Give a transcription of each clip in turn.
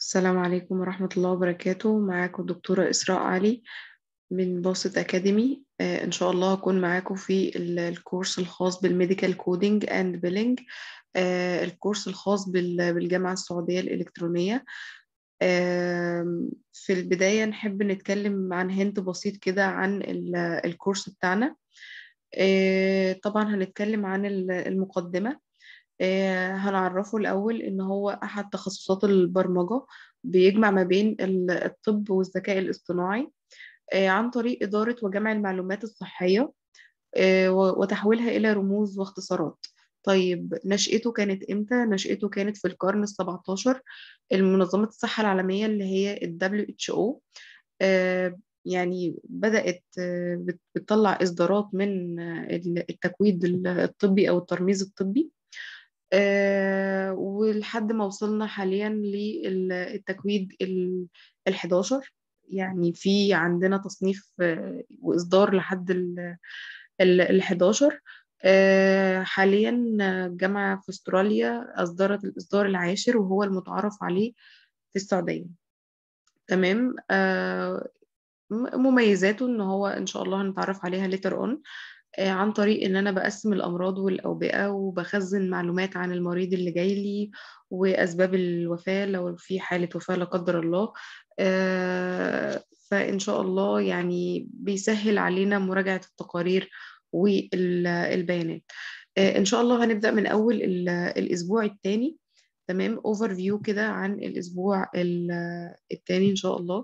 السلام عليكم ورحمة الله وبركاته معاكم الدكتورة إسراء علي من باسط أكاديمي آه إن شاء الله هكون معاكم في ال- الكورس الخاص بالميديكال كودينج أند بيلينج الكورس الخاص بال- بالجامعة السعودية الإلكترونية آم، في البداية نحب نتكلم عن هنت بسيط كده عن ال- الكورس بتاعنا آه، طبعا هنتكلم عن ال- المقدمة آه، هنعرفه الأول إن هو أحد تخصصات البرمجة بيجمع ما بين ال- الطب والذكاء الاصطناعي آه، عن طريق إدارة وجمع المعلومات الصحية آه، و- وتحويلها إلى رموز واختصارات طيب نشأته كانت إمتى؟ نشأته كانت في القرن السبعة عشر المنظمة الصحة العالمية اللي هي ال WHO آه، يعني بدأت آه، بت- بتطلع إصدارات من آه، التكويد الطبي أو الترميز الطبي آه، ولحد ما وصلنا حاليا للتكويد ال 11 يعني في عندنا تصنيف آه، وإصدار لحد ال 11 آه، حاليا جامعة في استراليا أصدرت الإصدار العاشر وهو المتعارف عليه في السعودية تمام آه، م- مميزاته إن هو إن شاء الله هنتعرف عليها later on آه، عن طريق ان انا بقسم الامراض والاوبئه وبخزن معلومات عن المريض اللي جاي لي واسباب الوفاه لو في حاله وفاه لا قدر الله آه، فان شاء الله يعني بيسهل علينا مراجعه التقارير والبيانات آه، ان شاء الله هنبدا من اول ال- الاسبوع الثاني تمام اوفر فيو كده عن الاسبوع الثاني ان شاء الله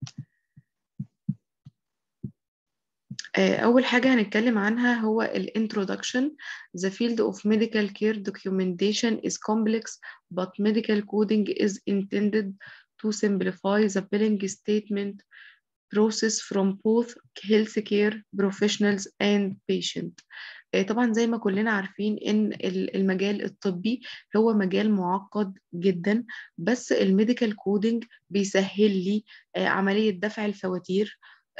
آه، أول حاجة هنتكلم عنها هو ال introduction The field of medical care documentation is complex but medical coding is intended to simplify the billing statement process from both healthcare professionals and patient آه، طبعا زي ما كلنا عارفين ان ال- المجال الطبي هو مجال معقد جدا بس الميديكال كودينج بيسهل لي آه، عملية دفع الفواتير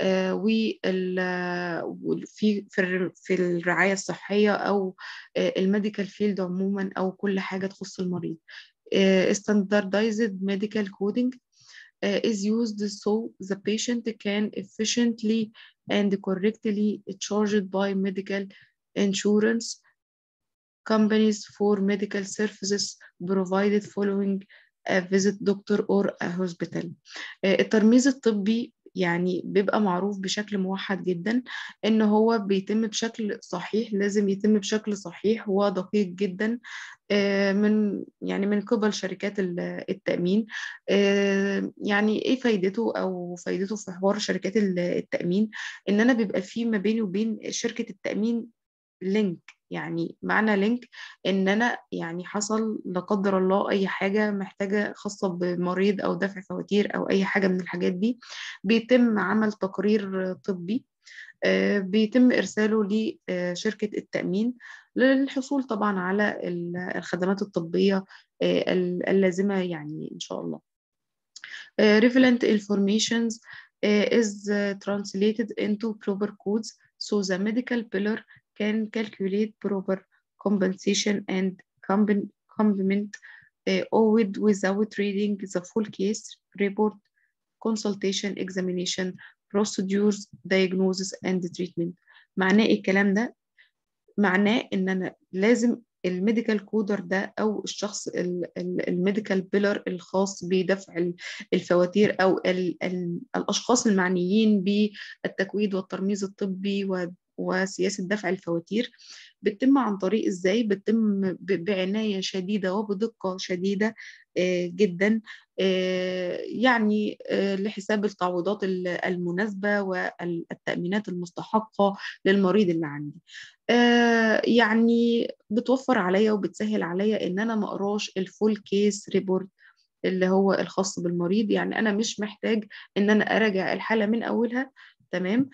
وفي في الر- في الرعاية الصحية أو الميديكال فيلد عموما أو كل حاجة تخص المريض آه، standardized medical coding uh, is used so the patient can efficiently and correctly charged by medical insurance companies for medical services provided following a visit doctor or a hospital. آه، الترميز الطبي يعني بيبقى معروف بشكل موحد جدا ان هو بيتم بشكل صحيح لازم يتم بشكل صحيح ودقيق جدا آه، من يعني من قبل شركات ال- التأمين آه، يعني ايه فايدته او فايدته في حوار شركات ال- التأمين ان انا بيبقى في ما بيني وبين شركة التأمين لينك يعني معنى لينك ان انا يعني حصل لا قدر الله اي حاجه محتاجه خاصه بمريض او دفع فواتير او اي حاجه من الحاجات دي بيتم عمل تقرير طبي آه، بيتم ارساله لشركه التامين للحصول طبعا على ال- الخدمات الطبيه آه، ال- اللازمه يعني ان شاء الله Uh, relevant informations uh, is uh, translated into proper codes so the medical pillar can calculate proper compensation and compen- complement uh, owed without reading the full case report consultation examination procedures diagnosis and treatment معناه إيه الكلام ده معناه ان انا لازم الميديكال كودر ده او الشخص الميديكال بيلر الخاص بدفع ال- الفواتير او ال ال الاشخاص المعنيين بالتكويد والترميز الطبي و- وسياسة دفع الفواتير بتتم عن طريق ازاي بتتم ب- بعناية شديدة وبدقة شديدة آه، جدا آه، يعني آه، لحساب التعويضات ال- المناسبة والتأمينات المستحقة للمريض اللي عندي آه، يعني بتوفر عليا وبتسهل عليا ان انا ما اقراش الفول كيس ريبورت اللي هو الخاص بالمريض يعني انا مش محتاج ان انا اراجع الحالة من اولها تمام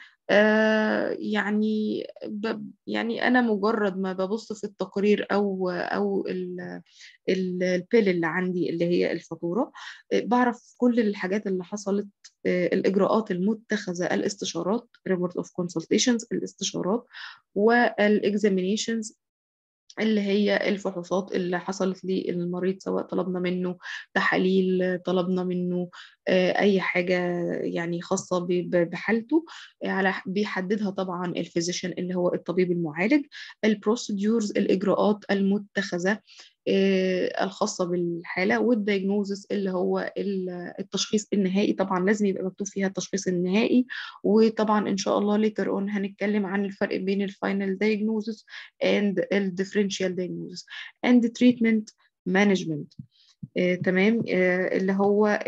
آه يعني ب يعني انا مجرد ما ببص في التقرير او او ال- ال- البيل اللي عندي اللي هي الفاتورة آه، بعرف كل الحاجات اللي حصلت آه، الإجراءات المتخذة الاستشارات report of consultations الاستشارات والاكزامينيشنز اللي هي الفحوصات اللي حصلت للمريض سواء طلبنا منه تحاليل طلبنا منه أي حاجة يعني خاصة بحالته على بيحددها طبعا الفيزيشن اللي هو الطبيب المعالج البروسيدورز الإجراءات المتخذة الخاصة بالحالة والدايجنوزس اللي هو التشخيص النهائي طبعا لازم يبقى مكتوب فيها التشخيص النهائي وطبعا إن شاء الله later on هنتكلم عن الفرق بين الفاينل diagnosis and ال differential diagnosis and treatment management آه، تمام آه، اللي هو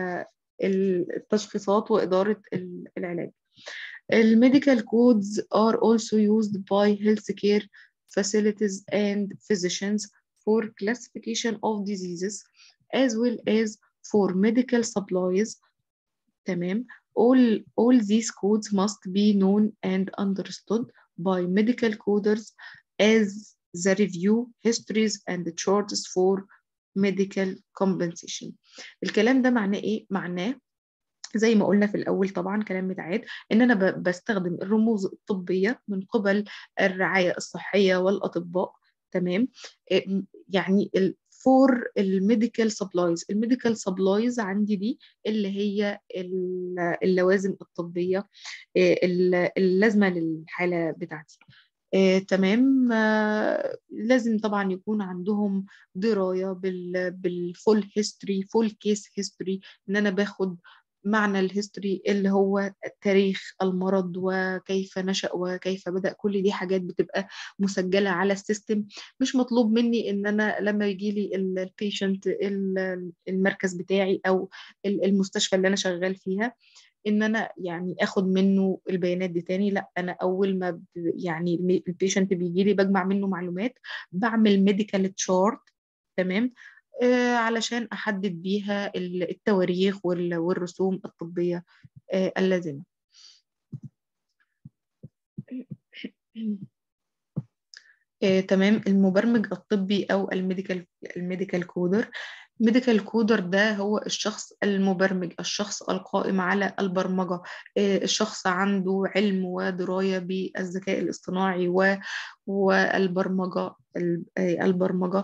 التشخيصات وإدارة العلاج الميديكال codes are also used by healthcare facilities and physicians for classification of diseases as well as for medical supplies تمام all all these codes must be known and understood by medical coders as the review histories and the charts for medical compensation الكلام ده معناه ايه معناه زي ما قلنا في الأول طبعا كلام متعاد إن أنا بستخدم الرموز الطبية من قبل الرعاية الصحية والأطباء تمام يعني فور الميديكال سبلايز الميديكال سبلايز عندي دي اللي هي اللوازم الطبية اللازمة للحالة بتاعتي آه، تمام آه، لازم طبعا يكون عندهم درايه بالفول هيستوري فول كيس هيستوري ان انا باخد معنى الهيستوري اللي هو تاريخ المرض وكيف نشأ وكيف بدأ كل دي حاجات بتبقى مسجلة على السيستم مش مطلوب مني ان انا لما يجي لي البيشنت المركز بتاعي او المستشفى اللي انا شغال فيها ان انا يعني اخد منه البيانات دي تاني لا انا اول ما يعني البيشنت بيجي لي بجمع منه معلومات بعمل ميديكال تشارت تمام آه، علشان أحدد بيها التواريخ والرسوم الطبية آه، اللازمة آه، تمام المبرمج الطبي أو الميديكال الميديكال كودر ميديكال كودر ده هو الشخص المبرمج الشخص القائم على البرمجة الشخص عنده علم ودراية بالذكاء الاصطناعي والبرمجة البرمجة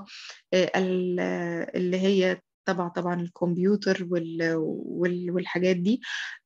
اللي هي تبع طبعا الكمبيوتر والحاجات دي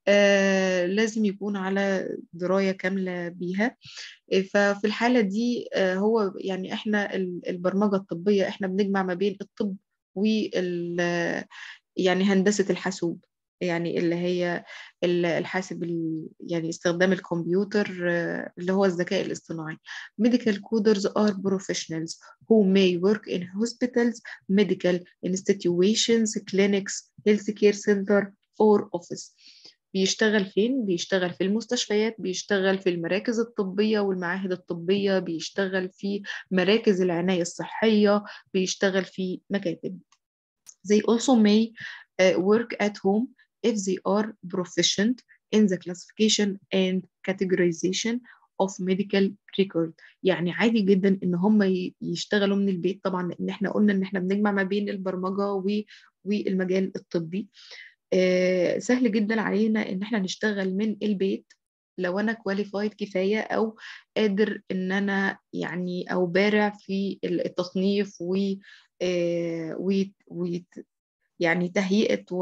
لازم يكون على دراية كاملة بيها ففي الحالة دي هو يعني احنا البرمجة الطبية احنا بنجمع ما بين الطب وال يعني هندسة الحاسوب يعني اللي هي الحاسب يعني استخدام الكمبيوتر اللي هو الذكاء الاصطناعي medical coders are professionals who may work in hospitals medical institutions clinics healthcare center or office بيشتغل فين؟ بيشتغل في المستشفيات بيشتغل في المراكز الطبية والمعاهد الطبية بيشتغل في مراكز العناية الصحية بيشتغل في مكاتب They also may uh, work at home if they are proficient in the classification and categorization of medical record يعني عادي جدا ان هم يشتغلوا من البيت طبعا لان احنا قلنا ان احنا بنجمع ما بين البرمجه والمجال الطبي آه سهل جدا علينا ان احنا نشتغل من البيت لو انا كواليفايد كفايه او قادر ان انا يعني او بارع في التصنيف و آه و يعني تهيئه و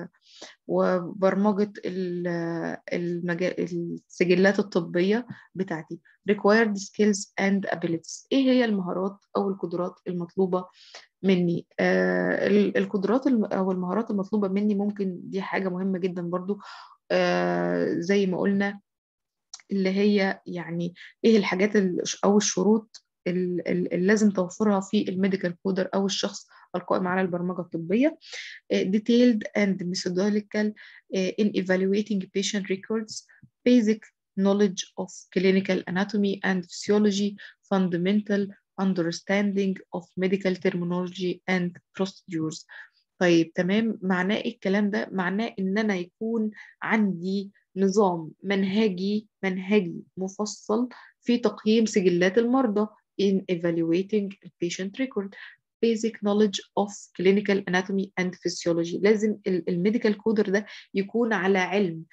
وبرمجة المجال السجلات الطبية بتاعتي required skills and abilities إيه هي المهارات أو القدرات المطلوبة مني آه القدرات أو المهارات المطلوبة مني ممكن دي حاجة مهمة جدا برضو آه زي ما قلنا اللي هي يعني إيه الحاجات أو الشروط اللي لازم توفرها في الميديكال كودر أو الشخص القائم على البرمجة الطبية detailed and methodological in evaluating patient records basic knowledge of clinical anatomy and physiology fundamental understanding of medical terminology and procedures طيب تمام معناه ايه الكلام ده معناه ان انا يكون عندي نظام منهجي منهجي مفصل في تقييم سجلات المرضى in evaluating patient record basic knowledge of clinical anatomy and physiology لازم الميديكال كودر ده يكون على علم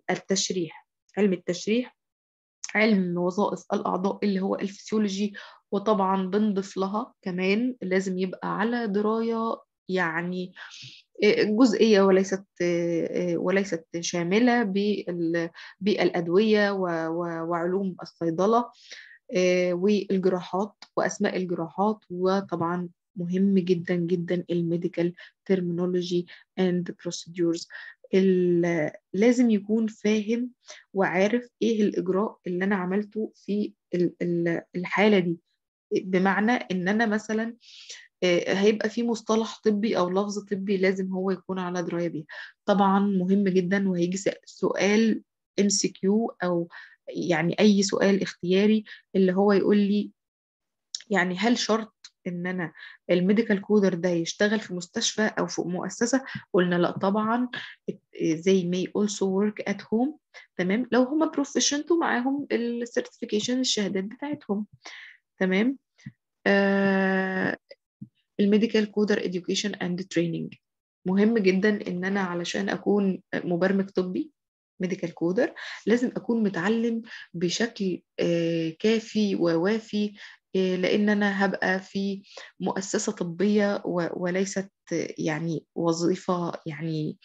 بالتشريح علم التشريح علم وظائف الأعضاء اللي هو الفسيولوجي وطبعا بنضيف لها كمان لازم يبقى على دراية يعني جزئية وليست وليست شاملة بالأدوية وعلوم الصيدلة والجراحات وأسماء الجراحات وطبعا مهم جدا جدا الميديكال ترمينولوجي اند بروسيدورز لازم يكون فاهم وعارف ايه الاجراء اللي انا عملته في الحاله دي بمعنى ان انا مثلا هيبقى في مصطلح طبي او لفظ طبي لازم هو يكون على درايه بيه طبعا مهم جدا وهيجي سؤال ام سي كيو او يعني اي سؤال اختياري اللي هو يقول لي يعني هل شرط ان انا الميديكال كودر ده يشتغل في مستشفى او في مؤسسه قلنا لا طبعا زي may also work at home تمام لو هما بروفيشنت ومعاهم السيرتيفيكيشن الشهادات بتاعتهم تمام آه الميديكال كودر education and training مهم جدا ان انا علشان اكون مبرمج طبي ميديكال كودر لازم اكون متعلم بشكل آه كافي ووافي لان انا هبقى في مؤسسه طبيه وليست يعني وظيفه يعني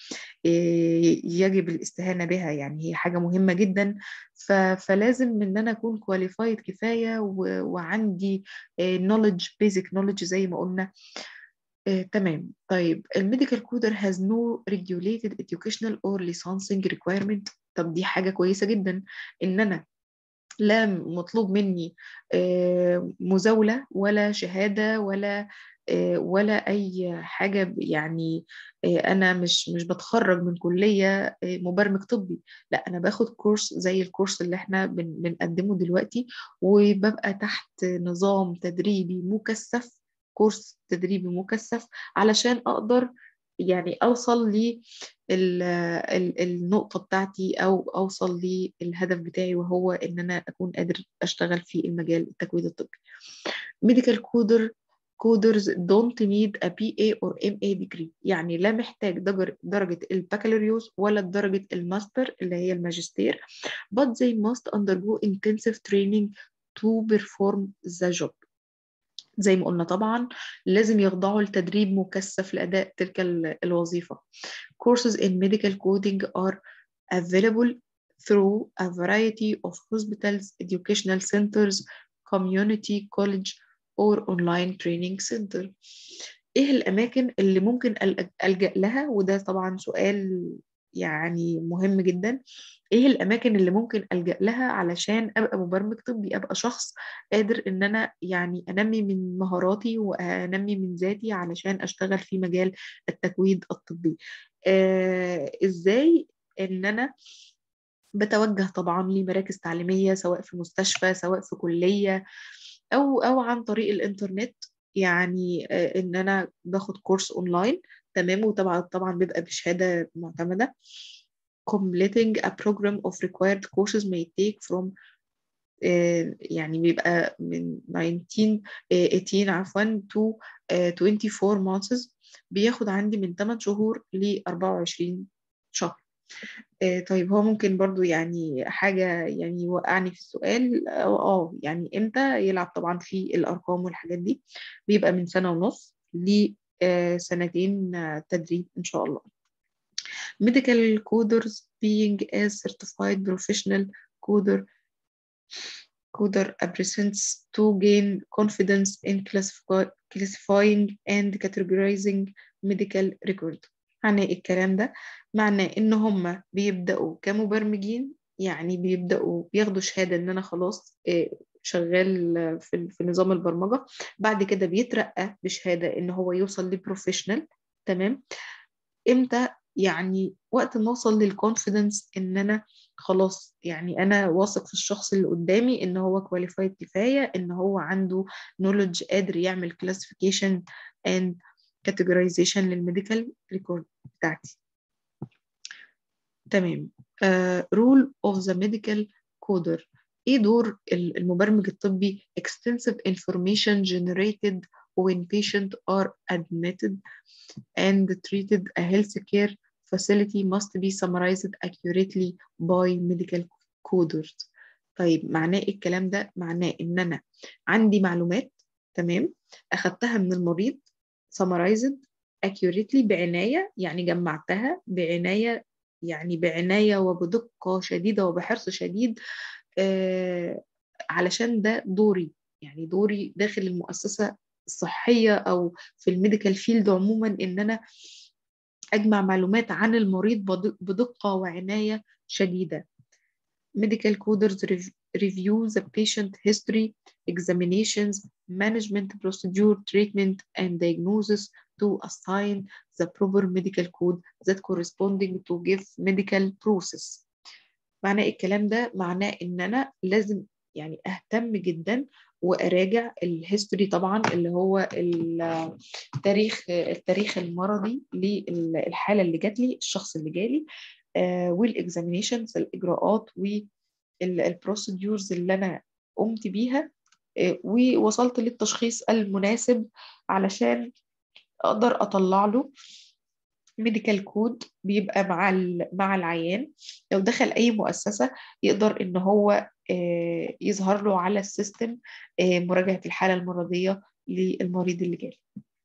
يجب الاستهانه بها يعني هي حاجه مهمه جدا فلازم ان انا اكون كواليفايد كفايه وعندي knowledge basic knowledge زي ما قلنا آه، تمام طيب الميديكال كودر has no regulated educational or licensing requirement طب دي حاجة كويسة جدا إن أنا لا مطلوب مني مزاولة ولا شهادة ولا ولا أي حاجة يعني أنا مش مش بتخرج من كلية مبرمج طبي لا أنا باخد كورس زي الكورس اللي احنا بنقدمه دلوقتي وببقى تحت نظام تدريبي مكثف كورس تدريبي مكثف علشان أقدر يعني اوصل للنقطه بتاعتي او اوصل للهدف بتاعي وهو ان انا اكون قادر اشتغل في المجال التكوين الطبي medical coder coders don't need a BA or MA degree يعني لا محتاج درجة البكالوريوس ولا درجة الماستر اللي هي الماجستير but they must undergo intensive training to perform the job زي ما قلنا طبعا لازم يخضعوا لتدريب مكثف لأداء تلك الوظيفة. Courses in medical coding are available through a variety of hospitals, educational centers, community college or online training center. ايه الأماكن اللي ممكن ألجأ لها وده طبعا سؤال يعني مهم جدا ايه الاماكن اللي ممكن الجا لها علشان ابقى مبرمج طبي ابقى شخص قادر ان انا يعني انمي من مهاراتي وانمي من ذاتي علشان اشتغل في مجال التكوين الطبي آه ازاي ان انا بتوجه طبعا لمراكز تعليميه سواء في مستشفى سواء في كليه او او عن طريق الانترنت يعني آه ان انا باخد كورس اونلاين تمام وطبعا طبعا بيبقى بشهاده معتمده completing a program of required courses may take from uh, يعني بيبقى من 19 uh, 18 عفوا to uh, 24 months بياخد عندي من 8 شهور ل 24 شهر طيب هو ممكن برضو يعني حاجة يعني يوقعني في السؤال اه يعني امتى يلعب طبعا في الأرقام والحاجات دي بيبقى من سنة ونص لسنتين تدريب إن شاء الله medical coders being a certified professional coder coder represents to gain confidence in classifying and categorizing medical record معنى الكلام ده معناه ان هم بيبداوا كمبرمجين يعني بيبداوا بياخدوا شهاده ان انا خلاص شغال في, في نظام البرمجه بعد كده بيترقى بشهاده ان هو يوصل لبروفيشنال تمام امتى يعني وقت ما اوصل للكونفيدنس ان انا خلاص يعني انا واثق في الشخص اللي قدامي ان هو كواليفايد كفايه ان هو عنده نولج قادر يعمل كلاسيفيكيشن اند كاتيجورايزيشن للميديكال ريكورد بتاعتي تمام رول اوف ذا ميديكال كودر ايه دور المبرمج الطبي extensive information generated when patients are admitted and treated a healthcare facility must be summarized accurately by medical coders طيب معناه ايه الكلام ده معناه ان انا عندي معلومات تمام اخدتها من المريض summarized accurately بعناية يعني جمعتها بعناية يعني بعناية وبدقة شديدة وبحرص شديد آه علشان ده دوري يعني دوري داخل المؤسسة الصحية أو في الميديكال فيلد عموما إن أنا أجمع معلومات عن المريض بدقة وعناية شديدة medical coders review the patient history examinations management procedure treatment and diagnosis to assign the proper medical code that corresponding to give medical process معناه الكلام ده معناه ان انا لازم يعني اهتم جدا واراجع الهيستوري طبعا اللي هو التاريخ التاريخ المرضي للحاله اللي جات لي الشخص اللي جالي آه والاكزامينيشنز الاجراءات والبروسيدورز اللي انا قمت بيها آه ووصلت للتشخيص المناسب علشان اقدر اطلع له ميديكال كود بيبقى مع مع العيان لو دخل اي مؤسسه يقدر ان هو يظهر له على السيستم مراجعه الحاله المرضيه للمريض اللي جاي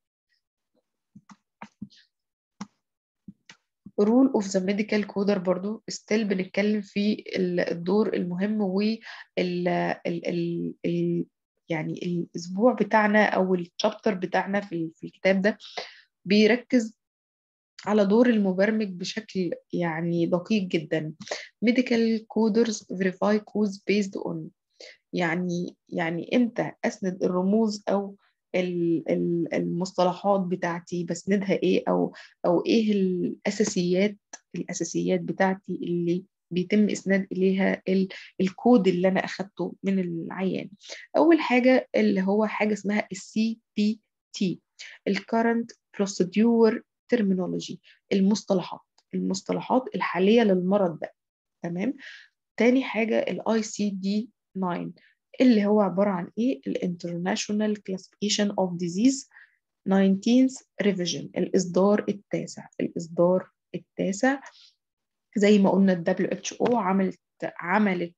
رول اوف ذا ميديكال كودر برضو ستيل بنتكلم في الدور المهم وال ال ال ال يعني الاسبوع بتاعنا او الشابتر بتاعنا في في الكتاب ده بيركز على دور المبرمج بشكل يعني دقيق جدا medical coders verify codes based on يعني يعني امتى اسند الرموز او المصطلحات بتاعتي بسندها ايه او او ايه الاساسيات الاساسيات بتاعتي اللي بيتم اسناد اليها الكود اللي انا اخدته من العيان اول حاجه اللي هو حاجه اسمها السي بي تي الكرنت بروسيدور terminology المصطلحات المصطلحات الحالية للمرض ده تمام تاني حاجة الاي سي دي 9 اللي هو عبارة عن ايه الانترناشونال كلاسيفيكيشن اوف ديزيز 19th revision الإصدار التاسع الإصدار التاسع زي ما قلنا ال WHO عملت عملت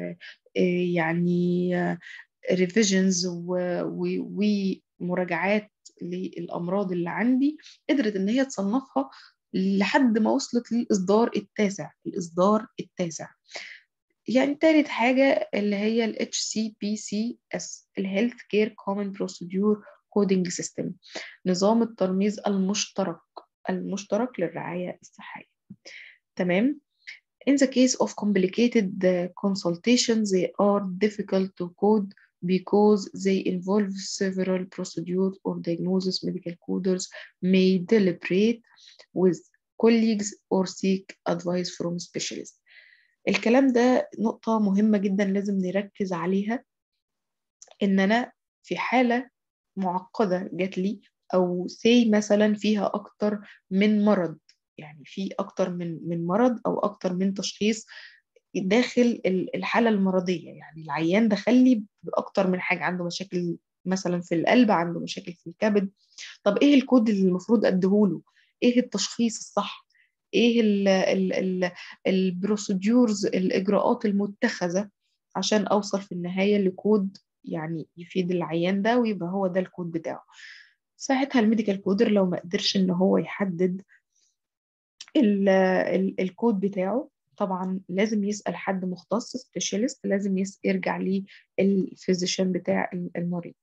يعني ريفيجنز ومراجعات للأمراض اللي عندي قدرت إن هي تصنفها لحد ما وصلت للإصدار التاسع الإصدار التاسع يعني تالت حاجة اللي هي ال HCPCS ال Health Care Common Procedure Coding System نظام الترميز المشترك المشترك للرعاية الصحية تمام In the case of complicated consultations, they are difficult to code because they involve several procedures or diagnosis. Medical coders may deliberate with colleagues or seek advice from specialists. الكلام ده نقطة مهمة جدا لازم نركز عليها إن أنا في حالة معقدة جات لي أو سي مثلا فيها أكتر من مرض يعني في أكتر من من مرض أو أكتر من تشخيص داخل الحالة المرضية يعني العيان دخل لي بأكتر من حاجة عنده مشاكل مثلا في القلب عنده مشاكل في الكبد طب إيه الكود اللي المفروض أديهوله إيه التشخيص الصح إيه ال ال ال البروسيدورز الإجراءات المتخذة عشان أوصل في النهاية لكود يعني يفيد العيان ده ويبقى هو ده الكود بتاعه ساعتها الميديكال كودر لو ما قدرش ان هو يحدد ال ال الكود بتاعه طبعا لازم يسأل حد مختص سبيشالست لازم يرجع للفيزيشن بتاع المريض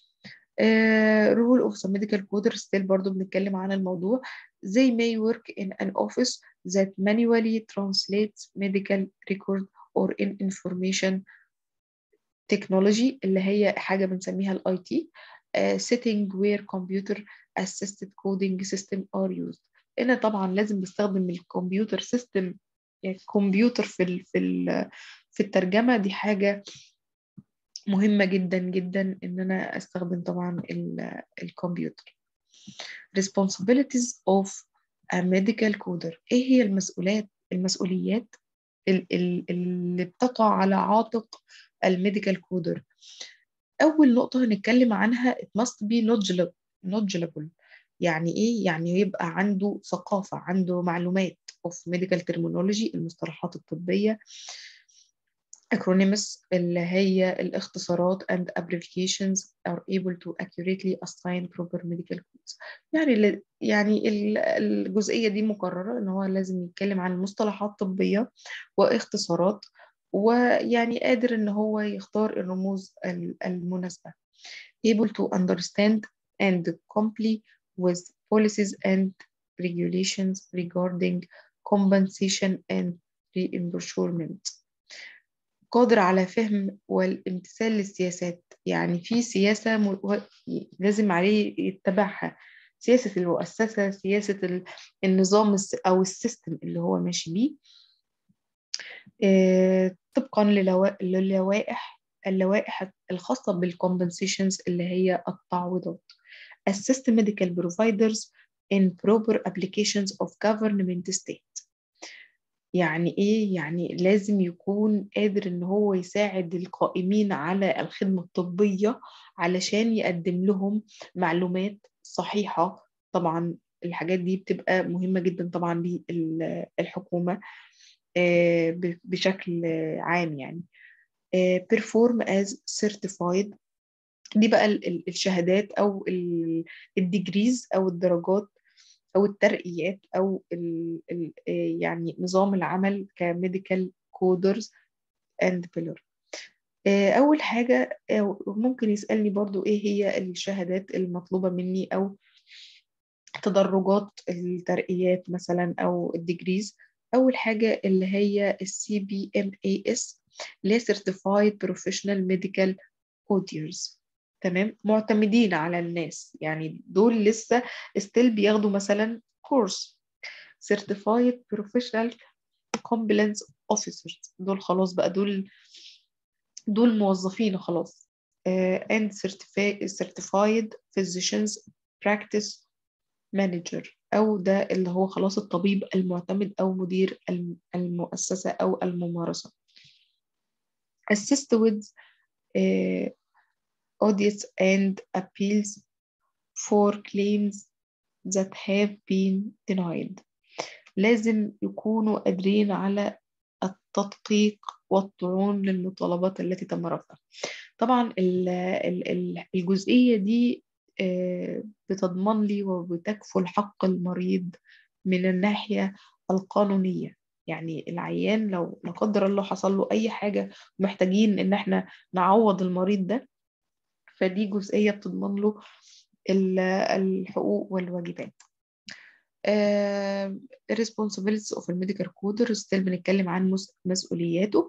رول اوف ذا ميديكال كودر ستيل برضو بنتكلم عن الموضوع they may work in an office that manually translates medical record or in information technology اللي هي حاجة بنسميها الاي تي setting where computer assisted coding system are used هنا طبعا لازم نستخدم الكمبيوتر سيستم يعني الكمبيوتر في ال في ال في الترجمة دي حاجة مهمة جدا جدا ان انا استخدم طبعا الكمبيوتر responsibilities of a medical coder ايه هي المسؤوليات المسؤوليات اللي بتقع على عاتق الميديكال كودر اول نقطه هنتكلم عنها it must be knowledgeable يعني ايه يعني يبقى عنده ثقافه عنده معلومات of medical terminology المصطلحات الطبيه acronyms اللي هي الاختصارات and abbreviations are able to accurately assign proper medical codes يعني يعني الجزئية دي مقررة ان هو لازم يتكلم عن مصطلحات طبية واختصارات ويعني قادر ان هو يختار الرموز المناسبة able to understand and comply with policies and regulations regarding compensation and reimbursement قادر على فهم والامتثال للسياسات يعني في سياسة م... لازم عليه يتبعها سياسة المؤسسة سياسة النظام أو السيستم اللي هو ماشي بيه طبقا للوائح اللوائح الخاصة بالcompensations اللي هي التعويضات assist medical providers in proper applications of government state يعني ايه يعني لازم يكون قادر ان هو يساعد القائمين على الخدمة الطبية علشان يقدم لهم معلومات صحيحة طبعا الحاجات دي بتبقى مهمة جدا طبعا للحكومة بشكل عام يعني perform as certified دي بقى الشهادات او الديجريز او الدرجات او الترقيات او ال ال يعني نظام العمل كميديكال كودرز اند بيلر اول حاجه ممكن يسالني برضو ايه هي الشهادات المطلوبه مني او تدرجات الترقيات مثلا او الديجريز اول حاجه اللي هي السي بي ام اي اس اللي هي Certified Professional Medical Couriers تمام معتمدين على الناس يعني دول لسه ستيل بياخدوا مثلا كورس Certified Professional Compliance Officers دول خلاص بقى دول دول موظفين خلاص uh, and certified, certified Physicians Practice Manager أو ده اللي هو خلاص الطبيب المعتمد أو مدير المؤسسة أو الممارسة assist with uh, audits and appeals for claims that have been denied لازم يكونوا قادرين على التدقيق والطعون للمطالبات التي تم رفعها طبعا الجزئية دي بتضمن لي وبتكفل حق المريض من الناحية القانونية يعني العيان لو لا قدر الله حصل له أي حاجة محتاجين إن احنا نعوض المريض ده فدي جزئية بتضمن له الحقوق والواجبات responsibilities of الميديكال كودر ستيل بنتكلم عن مسؤولياته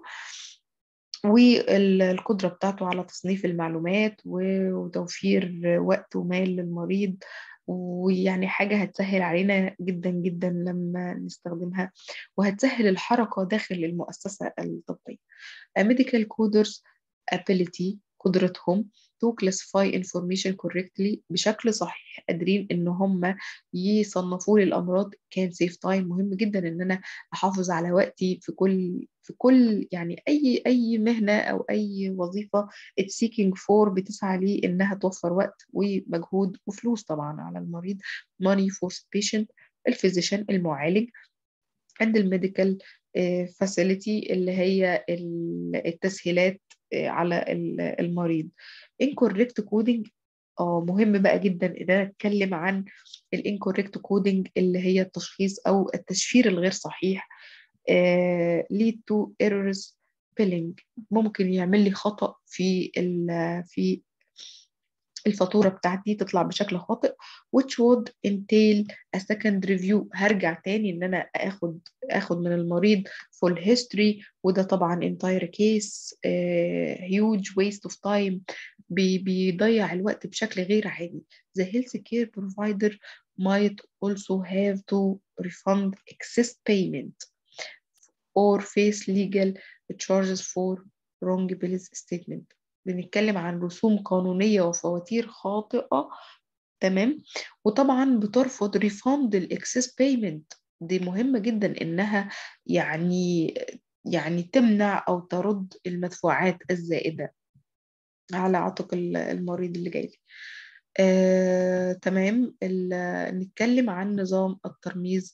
والقدرة بتاعته على تصنيف المعلومات وتوفير وقت ومال للمريض ويعني حاجة هتسهل علينا جدا جدا لما نستخدمها وهتسهل الحركة داخل المؤسسة الطبية. medical coders ability قدرتهم to classify information correctly بشكل صحيح قادرين ان هم يصنفوا لي الامراض كان سيف تايم مهم جدا ان انا احافظ على وقتي في كل في كل يعني اي اي مهنه او اي وظيفه اتس seeking فور بتسعى لي انها توفر وقت ومجهود وفلوس طبعا على المريض money for patient الفيزيشن المعالج عند الميديكال فاسيلتي اللي هي التسهيلات على المريض incorrect coding اه مهم بقى جدا ان انا اتكلم عن الانكوريكت كودينج اللي هي التشخيص او التشفير الغير صحيح آه lead to errors billing ممكن يعمل لي خطأ في في الفاتورة بتاعتي تطلع بشكل خاطئ which would entail a second review هرجع تاني ان انا اخد اخد من المريض full history وده طبعا entire case uh, huge waste of time بي بيضيع الوقت بشكل غير عادي the health care provider might also have to refund excess payment or face legal charges for wrong bill statement بنتكلم عن رسوم قانونية وفواتير خاطئة تمام وطبعا بترفض ريفاند الاكسس بيمنت دي مهمة جدا انها يعني يعني تمنع او ترد المدفوعات الزائدة على عاتق المريض اللي جاي آه، تمام نتكلم عن نظام الترميز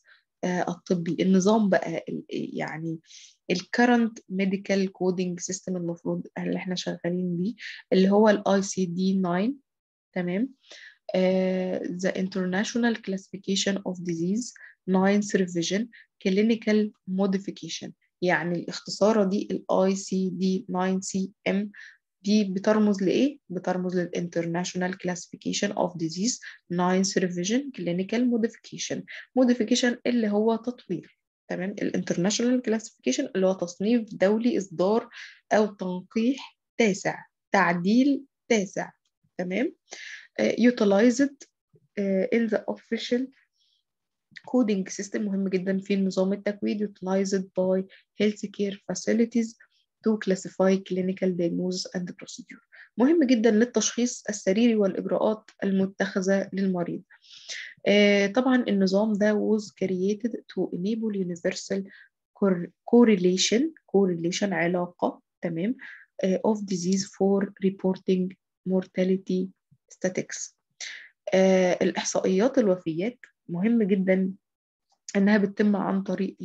الطبي النظام بقى يعني الكرنت ميديكال كودينج سيستم المفروض اللي احنا شغالين بيه اللي هو الاي سي دي 9 تمام uh, the International Classification of Disease 9th Revision Clinical Modification يعني الاختصارة دي ال ICD 9CM دي بترمز لإيه؟ بترمز لل International Classification of Disease 9th Revision Clinical Modification Modification اللي هو تطوير تمام ال International Classification اللي هو تصنيف دولي إصدار أو تنقيح تاسع تعديل تاسع تمام uh, utilized uh, in the official coding system مهم جدا في نظام التكوين utilized by healthcare facilities to classify clinical diagnosis and procedure مهم جدا للتشخيص السريري والإجراءات المتخذة للمريض uh, طبعا النظام ده was created to enable universal correlation correlation علاقة تمام uh, of disease for reporting mortality statistics uh, الإحصائيات الوفيات مهم جدا انها بتتم عن طريق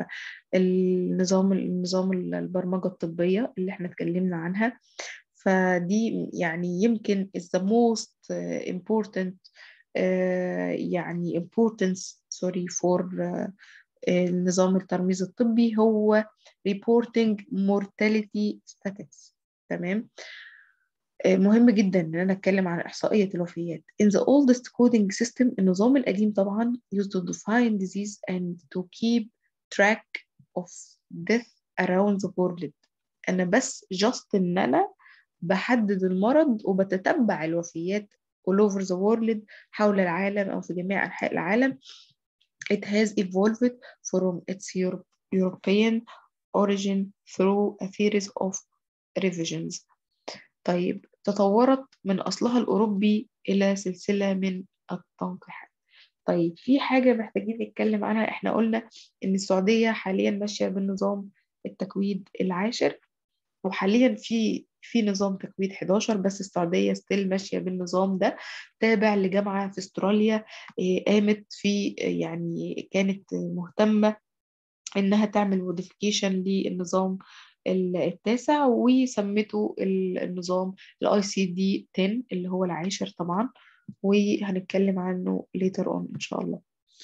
النظام النظام البرمجه الطبيه اللي احنا اتكلمنا عنها فدي يعني يمكن is the most important uh, يعني importance sorry for uh, النظام الترميز الطبي هو reporting mortality statistics تمام مهم جدا ان انا اتكلم عن احصائيه الوفيات in the oldest coding system النظام القديم طبعا used to define disease and to keep track of death around the world انا بس just ان انا بحدد المرض وبتتبع الوفيات all over the world حول العالم او في جميع انحاء العالم it has evolved from its European origin through a series of revisions طيب تطورت من أصلها الأوروبي إلى سلسلة من التنقيحات طيب في حاجة محتاجين نتكلم عنها إحنا قلنا إن السعودية حاليا ماشية بالنظام التكويد العاشر وحاليا في في نظام تكويد 11 بس السعودية ستيل ماشية بالنظام ده تابع لجامعة في استراليا قامت في يعني كانت مهتمة إنها تعمل موديفيكيشن للنظام التاسع وسمته النظام الاي سي دي 10 اللي هو العاشر طبعا وهنتكلم عنه later on ان شاء الله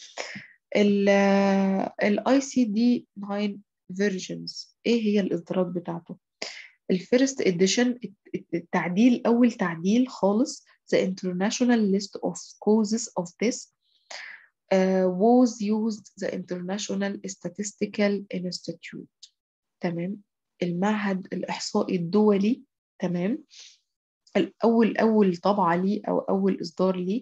الاي سي دي 9 versions ايه هي الاصدارات بتاعته الفيرست اديشن التعديل اول تعديل خالص the international list of causes of this uh, was used the international statistical institute تمام المعهد الإحصائي الدولي تمام الأول أول طبعة ليه أو أول إصدار ليه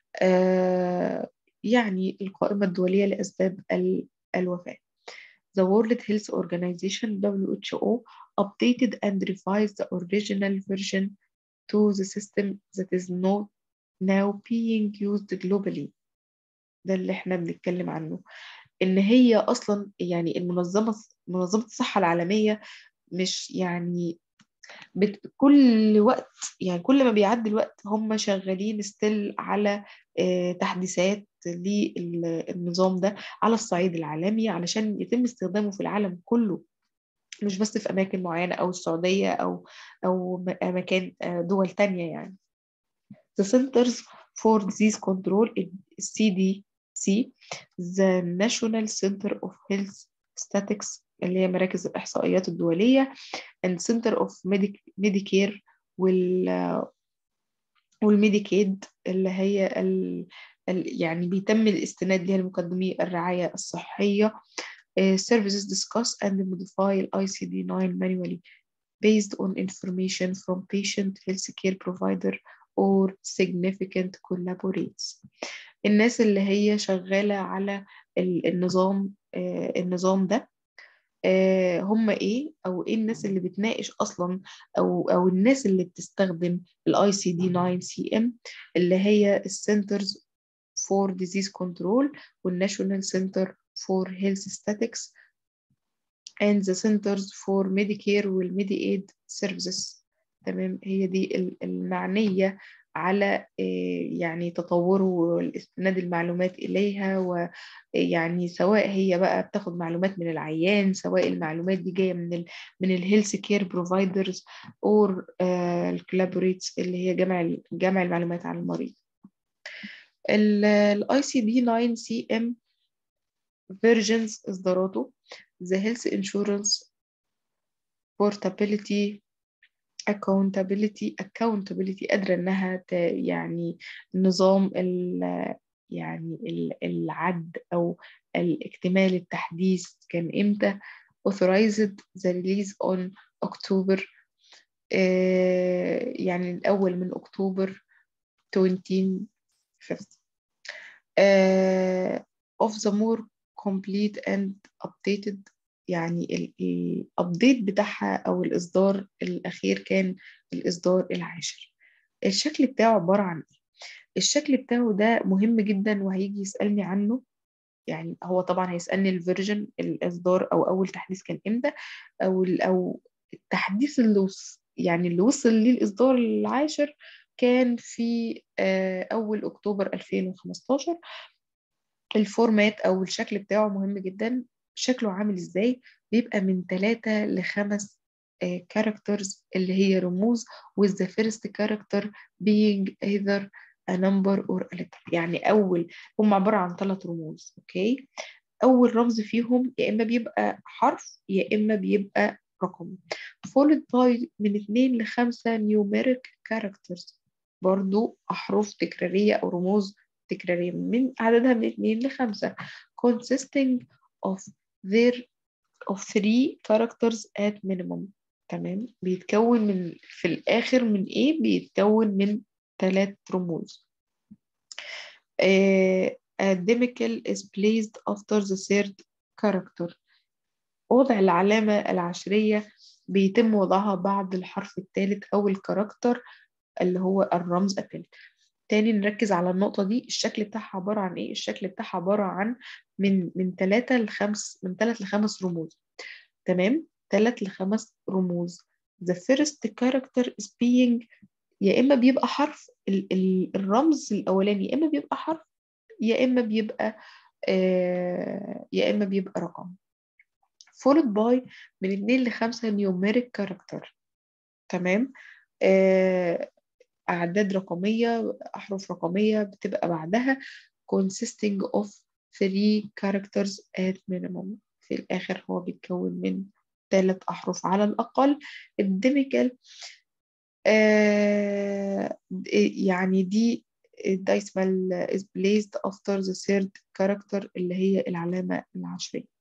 آه يعني القائمة الدولية لأسباب الوفاة The World Health Organization WHO updated and revised the original version to the system that is not now being used globally ده اللي احنا بنتكلم عنه ان هي اصلا يعني المنظمه منظمه الصحه العالميه مش يعني بت كل وقت يعني كل ما بيعدي الوقت هم شغالين ستيل على اه تحديثات للنظام ده على الصعيد العالمي علشان يتم استخدامه في العالم كله مش بس في أماكن معينة أو السعودية أو أو مكان دول تانية يعني The Centers for Disease Control CDC The National Center of Health Statistics اللي هي مراكز الإحصائيات الدولية and Center of Medicare وال والميديكيد اللي هي ال... ال... يعني بيتم الاستناد لها لمقدمي الرعاية الصحية uh, services discuss and modify ICD-9 manually based on information from patient healthcare provider or significant collaborates الناس اللي هي شغالة على النظام النظام ده هم ايه او ايه الناس اللي بتناقش اصلا او او الناس اللي بتستخدم الاي سي دي 9 سي ام اللي هي السنترز فور ديزيز كنترول والناشونال سنتر فور هيلث ستاتكس and the centers for Medicare والميدي ايد سيرفيسز تمام هي دي المعنية على يعني تطوره والاستناد المعلومات إليها ويعني سواء هي بقى بتاخد معلومات من العيان سواء المعلومات دي جاية من ال من الهيلث كير بروفايدرز اور الكولابوريتس اللي هي جمع جمع المعلومات عن المريض الاي سي دي 9 سي ام فيرجنز اصداراته the health insurance portability accountability accountability قادرة إنها يعني نظام ال يعني العد أو الاكتمال التحديث كان إمتى authorized the release on October آه يعني الأول من أكتوبر 25 آه of the more complete and updated يعني الابديت بتاعها او الاصدار الاخير كان الاصدار العاشر الشكل بتاعه عباره عن ايه الشكل بتاعه ده مهم جدا وهيجي يسالني عنه يعني هو طبعا هيسالني الفيرجن الاصدار او اول تحديث كان امتى او او التحديث اللي وص يعني اللي وصل ليه الاصدار العاشر كان في اول اكتوبر 2015 الفورمات او الشكل بتاعه مهم جدا شكله عامل ازاي بيبقى من ثلاثة لخمس كاركترز اللي هي رموز with the first character being either a number or a letter يعني أول هم عبارة عن ثلاث رموز أوكي أول رمز فيهم يا إما بيبقى حرف يا إما بيبقى رقم followed by من اتنين لخمسة numeric characters برضو أحرف تكرارية أو رموز تكرارية من عددها من اتنين لخمسة consisting of there of three characters at minimum تمام بيتكون من في الآخر من إيه بيتكون من ثلاث رموز uh, a demical is placed after the third character وضع العلامة العشرية بيتم وضعها بعد الحرف الثالث أو الكاركتر اللي هو الرمز أبل تاني نركز على النقطة دي الشكل بتاعها عبارة عن إيه؟ الشكل بتاعها عبارة عن من من ثلاثة لخمس من ثلاث لخمس رموز تمام؟ ثلاث لخمس رموز the first character is being يا إما بيبقى حرف ال ال الرمز الأولاني يا إما بيبقى حرف يا إما بيبقى آه يا إما بيبقى رقم followed by من اتنين لخمسة numeric character تمام؟ آه أعداد رقمية أحرف رقمية بتبقى بعدها consisting of three characters at minimum في الآخر هو بيتكون من ثلاث أحرف على الأقل الديميكال آه يعني دي decimal is placed after the third character اللي هي العلامة العشرية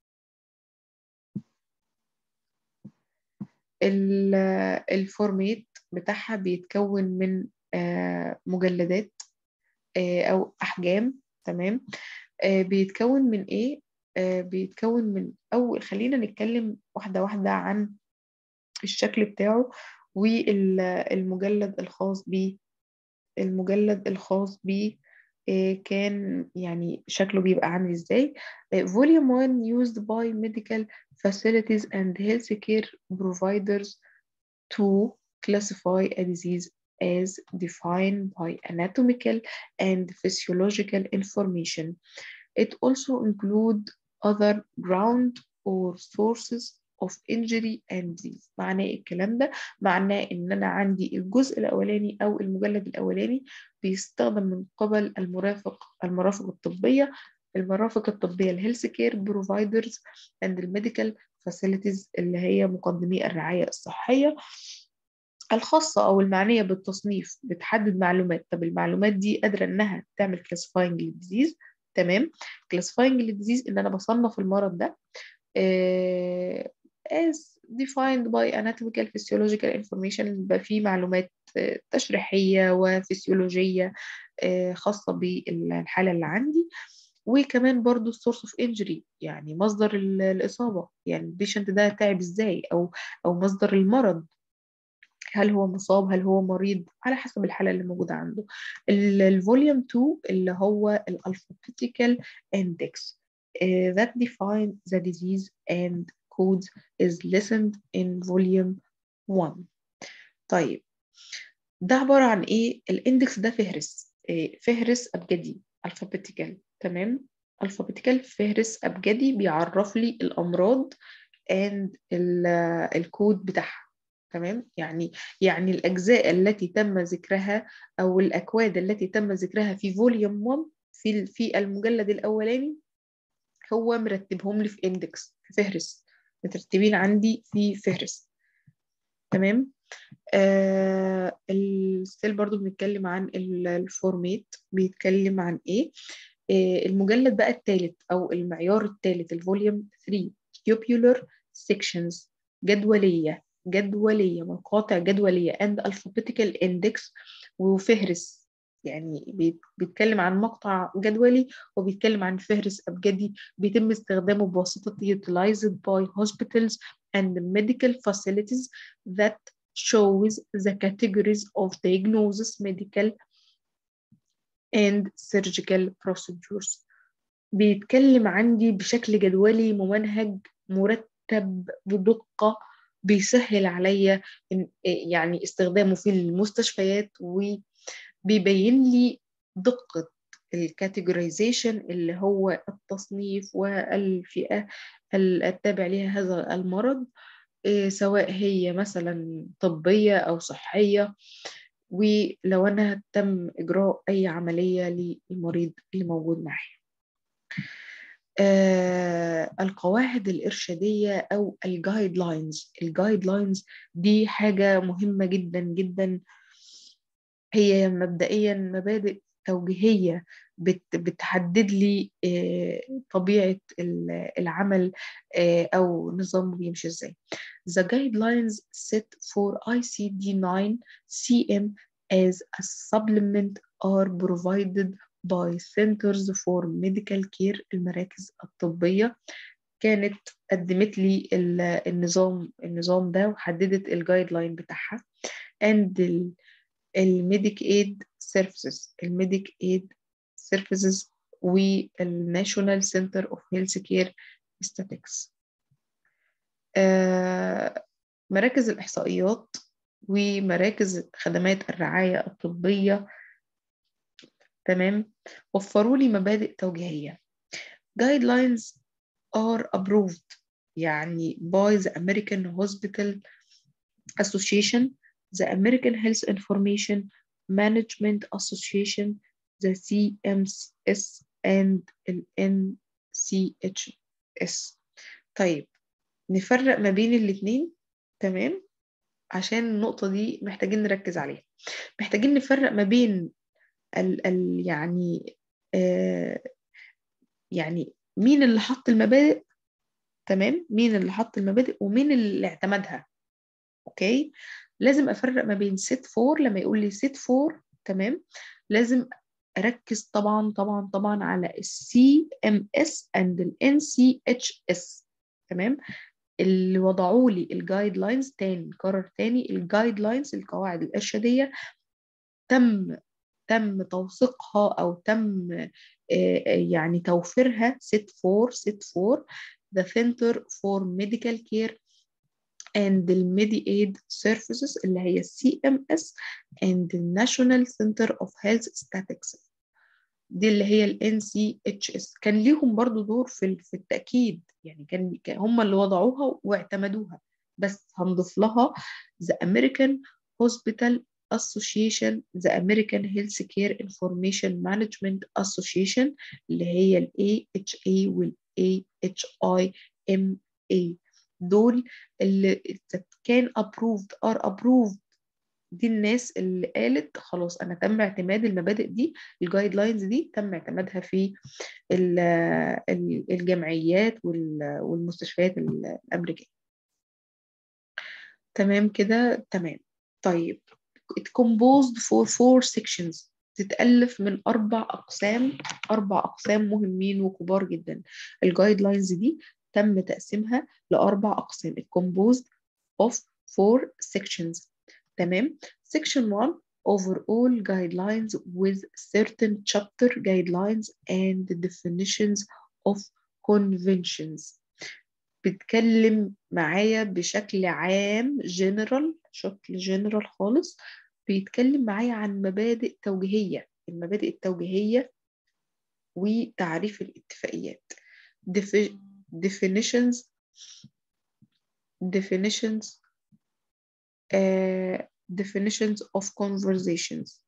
الفورميت بتاعها بيتكون من مجلدات أو أحجام تمام بيتكون من إيه؟ بيتكون من أو خلينا نتكلم واحدة واحدة عن الشكل بتاعه والمجلد الخاص بيه المجلد الخاص بيه كان يعني شكله بيبقى عامل ازاي volume 1 used by medical facilities and healthcare providers to classify a disease as defined by anatomical and physiological information. It also include other ground or sources of injury and disease. معناه الكلام ده معناه ان انا عندي الجزء الاولاني او المجلد الاولاني بيستخدم من قبل المرافق المرافق الطبيه المرافق الطبيه الهيلث كير بروفايدرز اند الميديكال فاسيلتيز اللي هي مقدمي الرعايه الصحيه الخاصة أو المعنية بالتصنيف بتحدد معلومات طب المعلومات دي قادرة إنها تعمل كلاسيفاينج للديزيز تمام كلاسيفاينج للديزيز إن أنا بصنف المرض ده uh, as defined by anatomical physiological information يبقى فيه معلومات تشريحية وفسيولوجية خاصة بالحالة اللي عندي وكمان برضو السورس اوف انجري يعني مصدر الإصابة يعني البيشنت ده تعب ازاي أو أو مصدر المرض هل هو مصاب هل هو مريض على حسب الحالة اللي موجودة عنده الفوليوم 2 اللي هو الالفابيتيكال index uh, that define the disease and codes is listened in volume 1 طيب ده عبارة عن إيه؟ الإندكس ده فهرس إيه؟ فهرس أبجدي alphabetical تمام؟ alphabetical فهرس أبجدي بيعرف لي الأمراض and الكود بتاعها تمام يعني يعني الأجزاء التي تم ذكرها أو الأكواد التي تم ذكرها في فوليوم 1 في في المجلد الأولاني هو مرتبهم لي في إندكس في فهرس مترتبين عندي في فهرس تمام آه الستيل برضو بنتكلم عن الفورميت بيتكلم عن ايه آه المجلد بقى الثالث او المعيار الثالث الفوليوم 3 tubular sections جدولية جدولية مقاطع جدولية and alphabetical index وفهرس يعني بيتكلم عن مقطع جدولي وبيتكلم عن فهرس أبجدي بيتم استخدامه بواسطة utilized by hospitals and medical facilities that shows the categories of diagnosis medical and surgical procedures بيتكلم عندي بشكل جدولي ممنهج مرتب بدقة بيسهل عليا يعني استخدامه في المستشفيات وبيبين لي دقة الكاتيجورايزيشن اللي هو التصنيف والفئة التابع لها هذا المرض سواء هي مثلا طبية أو صحية ولو أنا تم إجراء أي عملية للمريض اللي موجود معي آه القواعد الإرشادية أو الجايد لاينز الجايد لاينز دي حاجة مهمة جدا جدا هي مبدئيا مبادئ توجيهية بت بتحدد لي آه طبيعة العمل آه أو نظامه بيمشي إزاي The guidelines set for ICD-9 CM as a supplement are provided by Centers for Medical Care المراكز الطبية كانت قدمت لي النظام النظام ده وحددت الجايد لاين بتاعها and الميديك ايد سيرفيسز الميديك ايد سيرفيسز والناشونال سنتر اوف هيلث كير ستاتكس مراكز الإحصائيات ومراكز خدمات الرعاية الطبية تمام وفروا لي مبادئ توجيهية guidelines are approved يعني by the American Hospital Association the American Health Information Management Association the CMS and ال NCHS طيب نفرق ما بين الاتنين تمام عشان النقطة دي محتاجين نركز عليها محتاجين نفرق ما بين ال ال يعني آه يعني مين اللي حط المبادئ تمام مين اللي حط المبادئ ومين اللي اعتمدها اوكي لازم افرق ما بين سيت فور لما يقول لي سيت فور تمام لازم اركز طبعا طبعا طبعا على السي ام اس اند الان سي اتش اس تمام اللي وضعوا لي الجايد لاينز تاني نكرر تاني الجايد لاينز القواعد الارشاديه تم تم توثيقها او تم يعني توفيرها ست فور ست فور the Center for Medical Care and the Medi-Aid Services اللي هي CMS and the National Center of Health Statistics دي اللي هي ال NCHS كان ليهم برضو دور في في التأكيد يعني كان هم اللي وضعوها واعتمدوها بس هنضيف لها the American Hospital Association the American Healthcare Information Management Association اللي هي ال AHA وال AHIMA دول اللي كان approved are approved دي الناس اللي قالت خلاص انا تم اعتماد المبادئ دي الجايد لاينز دي تم اعتمادها في الجمعيات والمستشفيات الامريكيه تمام كده تمام طيب it composed for four sections تتألف من أربع أقسام أربع أقسام مهمين وكبار جدا الجايد لاينز دي تم تقسيمها لأربع أقسام it composed of four sections تمام section 1 overall guidelines with certain chapter guidelines and definitions of conventions بتكلم معايا بشكل عام general شكل general خالص بيتكلم معايا عن مبادئ توجيهية المبادئ التوجيهية وتعريف الاتفاقيات Defi- definitions definitions uh, definitions of conversations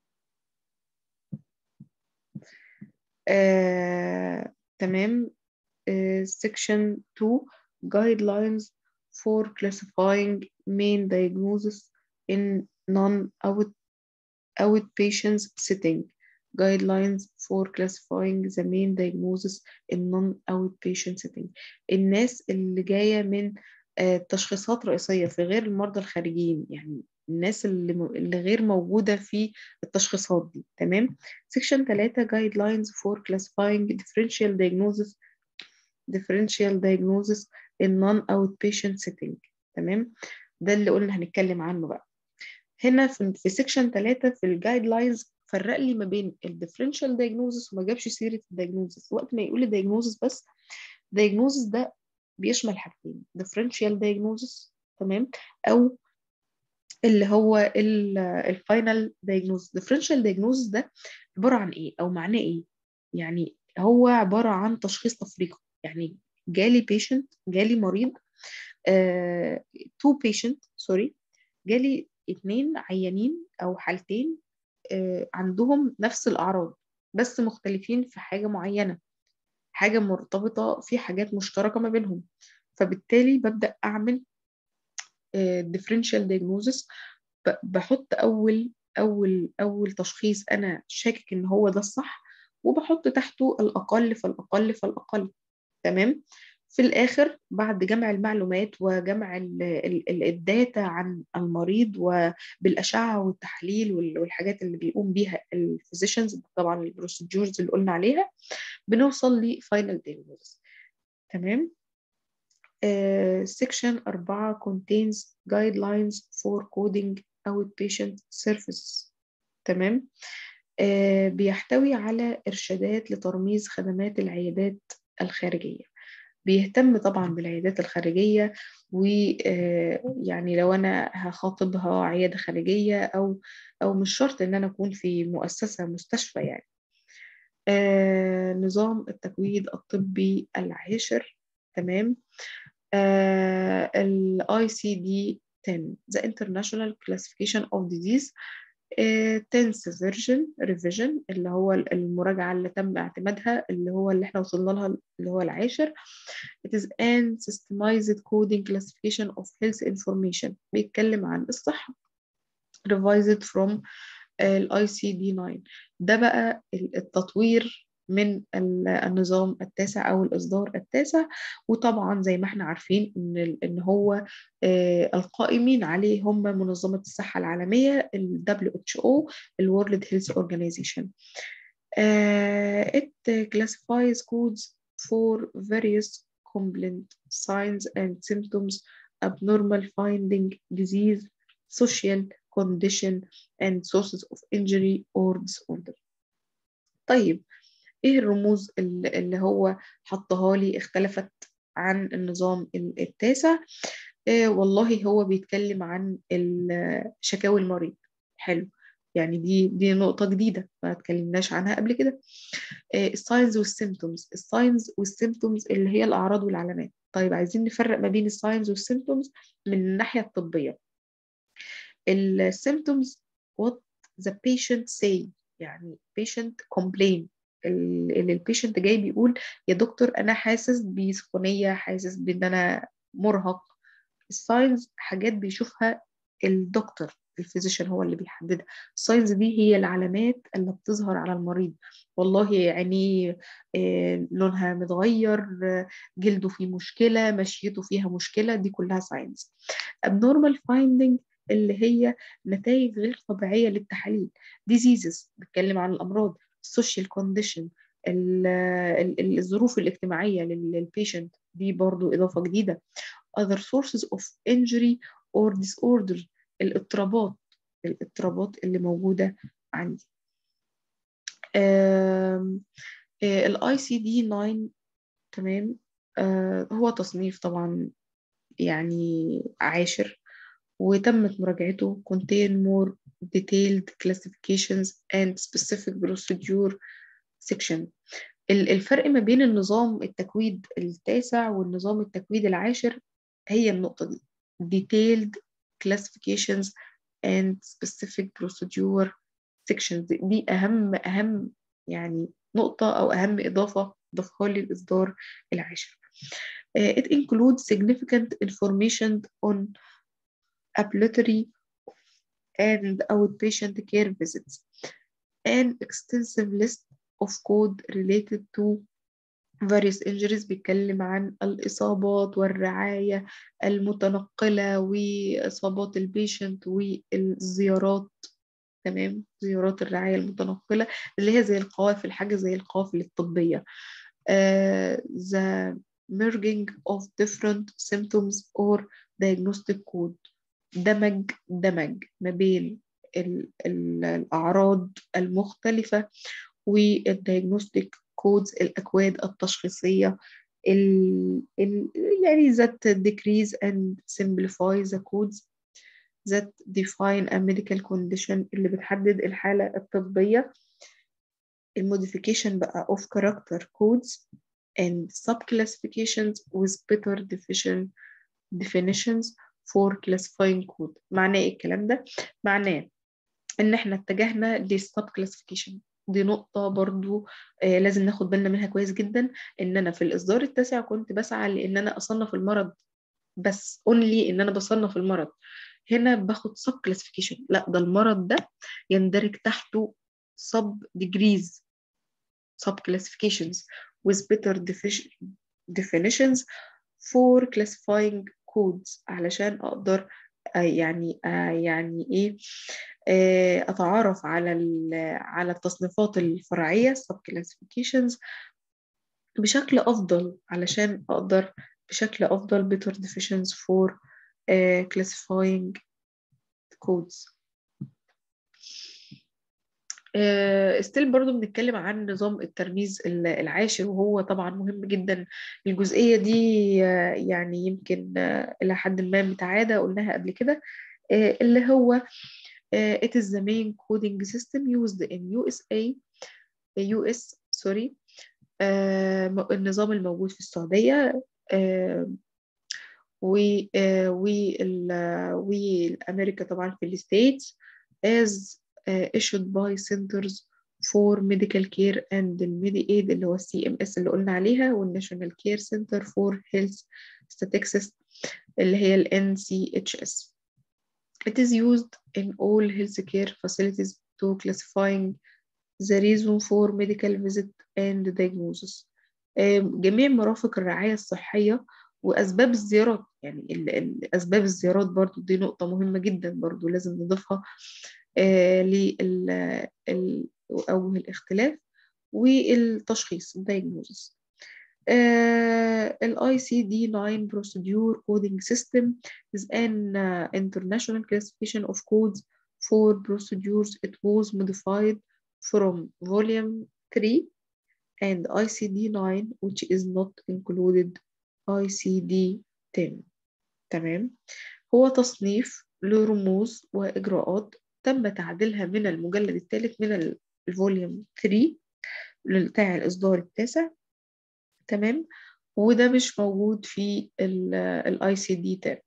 آه، تمام آه، section 2 guidelines for classifying main diagnosis in non-out outpatient setting guidelines for classifying the main diagnosis in non-outpatient setting الناس اللي جاية من آه، تشخيصات رئيسية في غير المرضى الخارجيين يعني الناس اللي, م- اللي غير موجودة في التشخيصات دي تمام section 3 guidelines for classifying differential diagnosis differential diagnosis in non-outpatient setting تمام ده اللي قلنا هنتكلم عنه بقى هنا في في سيكشن 3 في الجايد لاينز فرق لي ما بين الديفرنشال دايجنوزس وما جابش سيره الدايجنوزس وقت ما يقول الدايجنوزس بس الدايجنوزس ده بيشمل حاجتين ديفرنشال دايجنوزس تمام او اللي هو الفاينل دايجنوزس ديفرنشال دايجنوزس ده عباره عن ايه او معناه ايه يعني هو عباره عن تشخيص تفريقي يعني جالي بيشنت جالي مريض تو بيشنت سوري جالي اتنين عيانين او حالتين آه، عندهم نفس الاعراض بس مختلفين في حاجه معينه حاجه مرتبطه في حاجات مشتركه ما بينهم فبالتالي ببدا اعمل differential diagnosis ب- بحط اول اول اول تشخيص انا شاكك ان هو ده الصح وبحط تحته الاقل فالاقل فالاقل تمام في الآخر بعد جمع المعلومات وجمع ال- ال- ال- الداتا عن المريض وبالأشعة والتحليل وال- والحاجات اللي بيقوم بيها الفيزيشنز طبعا البروسيدجورز اللي قلنا عليها بنوصل لفاينل diagnosis تمام سيكشن 4 contains guidelines for coding outpatient services تمام آه، بيحتوي على إرشادات لترميز خدمات العيادات الخارجية بيهتم طبعا بالعيادات الخارجية ويعني لو أنا هخاطبها عيادة خارجية أو أو مش شرط إن أنا أكون في مؤسسة مستشفى يعني آه، نظام التكويد الطبي العاشر تمام ال ICD 10 The International Classification of Disease آه، 10th version revision اللي هو المراجعة اللي تم اعتمادها اللي هو اللي احنا وصلنا لها اللي هو العاشر It is an systemized coding classification of health information بيتكلم عن الصحة revised from ال ICD-9 ده بقى التطوير من ال- النظام التاسع أو الإصدار التاسع وطبعا زي ما احنا عارفين إن ال- إن هو آه، القائمين عليه هم منظمة الصحة العالمية ال WHO ال World Health Organization آه، it classifies codes for various complaint signs and symptoms abnormal finding disease social condition and sources of injury or disorder طيب ايه الرموز اللي اللي هو حطها لي اختلفت عن النظام ال- التاسع آه والله هو بيتكلم عن ال- شكاوي المريض حلو يعني دي دي نقطة جديدة ما اتكلمناش عنها قبل كده الساينز والسيمتومز الساينز والسيمتومز اللي هي الأعراض والعلامات طيب عايزين نفرق ما بين الساينز والسيمتومز من الناحية الطبية السيمتومز what the patient say يعني patient complain ال- اللي البيشنت جاي بيقول يا دكتور انا حاسس بسخونيه حاسس بان انا مرهق الساينز حاجات بيشوفها الدكتور الفيزيشن هو اللي بيحددها الساينز دي هي العلامات اللي بتظهر على المريض والله عينيه آه، لونها متغير آه، جلده فيه مشكلة مشيته فيها مشكلة دي كلها ساينز abnormal finding اللي هي نتائج غير طبيعية للتحاليل diseases بتكلم عن الأمراض social condition ال- ال- الظروف الاجتماعية للبيشنت دي برضو إضافة جديدة other sources of injury or disorder الاضطرابات الاضطرابات اللي موجودة عندي الاي سي دي 9 تمام آه، هو تصنيف طبعا يعني عاشر وتمت مراجعته contain more detailed classifications and specific procedure section الفرق ما بين النظام التكويد التاسع والنظام التكويد العاشر هي النقطة دي detailed classifications and specific procedure sections دي أهم أهم يعني نقطة أو أهم إضافة ضافها لي الإصدار العاشر. Uh, it includes significant information on ambulatory and outpatient care visits, an extensive list of code related to various injuries بيتكلم عن الإصابات والرعاية المتنقلة وإصابات البيشنت والزيارات تمام زيارات الرعاية المتنقلة اللي هي زي القوافل حاجة زي القوافل الطبية uh, the merging of different symptoms or diagnostic code دمج دمج ما بين ال ال الأعراض المختلفة والديagnostic كودز الأكواد التشخيصية ال ال يعني that decrease and simplify the codes that define a medical condition اللي بتحدد الحالة الطبية الموديفيكيشن بقى of character codes and subclassifications with better definition definitions for classifying code معناه ايه الكلام ده؟ معناه ان احنا اتجهنا للسب كلاسيفيكيشن دي نقطة برضو آه لازم ناخد بالنا منها كويس جدا ان انا في الاصدار التاسع كنت بسعى لان انا اصنف المرض بس اونلي ان انا بصنف المرض هنا باخد سب كلاسيفيكيشن لا ده المرض ده يندرج تحته sub degrees sub classifications with better definitions for classifying codes علشان اقدر يعني يعني ايه اتعرف على على التصنيفات الفرعيه sub classifications بشكل افضل علشان اقدر بشكل افضل better definitions for uh, classifying codes ستيل uh, برضو بنتكلم عن نظام الترميز العاشر وهو طبعا مهم جدا الجزئية دي uh, يعني يمكن uh, إلى حد ما متعادة قلناها قبل كده اللي هو it is the main coding system used in USA US sorry النظام الموجود في السعودية والأمريكا طبعا في الستيتس as issued by Centers for Medical Care and الميدي اللي هو السي ام اس اللي قلنا عليها والناشونال كير سنتر فور هيلث statistics اللي هي ال NCHS. It is used in all healthcare facilities to classifying the reason for medical visit and diagnosis. جميع مرافق الرعاية الصحية وأسباب الزيارات يعني أسباب الزيارات برضو دي نقطة مهمة جدا برضو لازم نضيفها آه لأوجه الاختلاف والتشخيص diagnosis ال ICD-9 procedure coding system is an uh, international classification of codes for procedures. It was modified from volume 3 and ICD-9 which is not included ICD-10 تمام هو تصنيف لرموز وإجراءات تم تعديلها من المجلد الثالث من الفوليوم 3 بتاع الإصدار التاسع تمام وده مش موجود في الاي سي دي تاب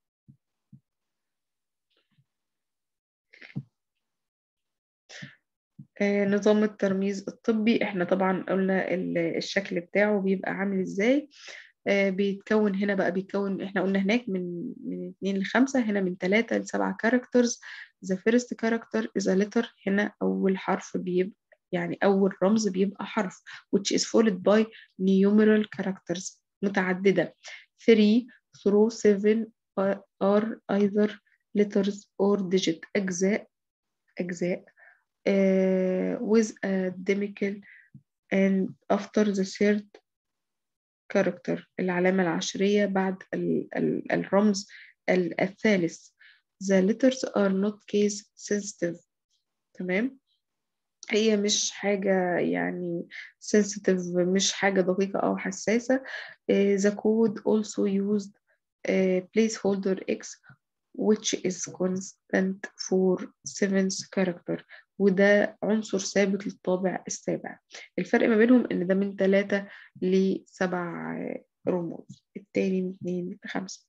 نظام الترميز الطبي احنا طبعا قلنا الشكل بتاعه بيبقى عامل ازاي بيتكون هنا بقى بيتكون احنا قلنا هناك من من اتنين لخمسة هنا من تلاتة لسبعة كاركترز the first character is a letter هنا أول حرف بيبقى يعني أول رمز بيبقى حرف which is followed by numeral characters متعددة 3 through 7 are either letters or digit أجزاء أجزاء uh, with a demical and after the third character العلامة العشرية بعد ال ال الرمز الثالث the letters are not case sensitive تمام هي مش حاجة يعني sensitive مش حاجة دقيقة أو حساسة uh, the code also used uh, placeholder X which is constant for seventh character وده عنصر ثابت للطابع السابع الفرق ما بينهم ان ده من ثلاثة لسبع رموز التاني من اتنين لخمسة